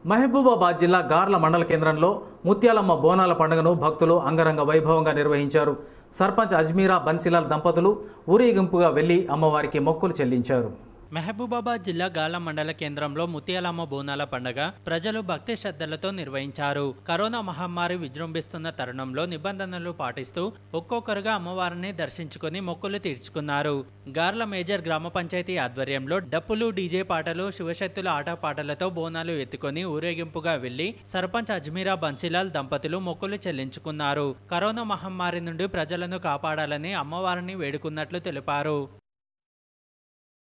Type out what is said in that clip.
మహబూబాబాద్ జిల్లా గార్ల మండల కేంద్రంలో ముత్యాలమ్మ బోనాల పండుగను భక్తులు అంగరంగ వైభవంగా నిర్వహించారు సర్పంచ్ అజ్మీరా బన్సిలాల్ దంపతులు ఊరేగింపుగా వెళ్లి అమ్మవారికి మొక్కులు చెల్లించారు మహబూబాబాద్ జిల్లా గాల మండల కేంద్రంలో ముత్యాలమ్మ బోనాల పండగ ప్రజలు భక్తి శ్రద్ధలతో నిర్వహించారు కరోనా మహమ్మారి విజృంభిస్తున్న తరుణంలో నిబంధనలు పాటిస్తూ ఒక్కొక్కరుగా అమ్మవారిని దర్శించుకుని మొక్కులు తీర్చుకున్నారు గార్ల మేజర్ గ్రామ పంచాయతీ ఆధ్వర్యంలో డప్పులు డీజే పాటలు శివశక్తుల ఆటపాటలతో బోనాలు ఎత్తుకొని ఊరేగింపుగా వెళ్లి సర్పంచ్ అజ్మీరా బన్సిలాల్ దంపతులు మొక్కులు చెల్లించుకున్నారు కరోనా మహమ్మారి నుండి ప్రజలను కాపాడాలని అమ్మవారిని వేడుకున్నట్లు తెలిపారు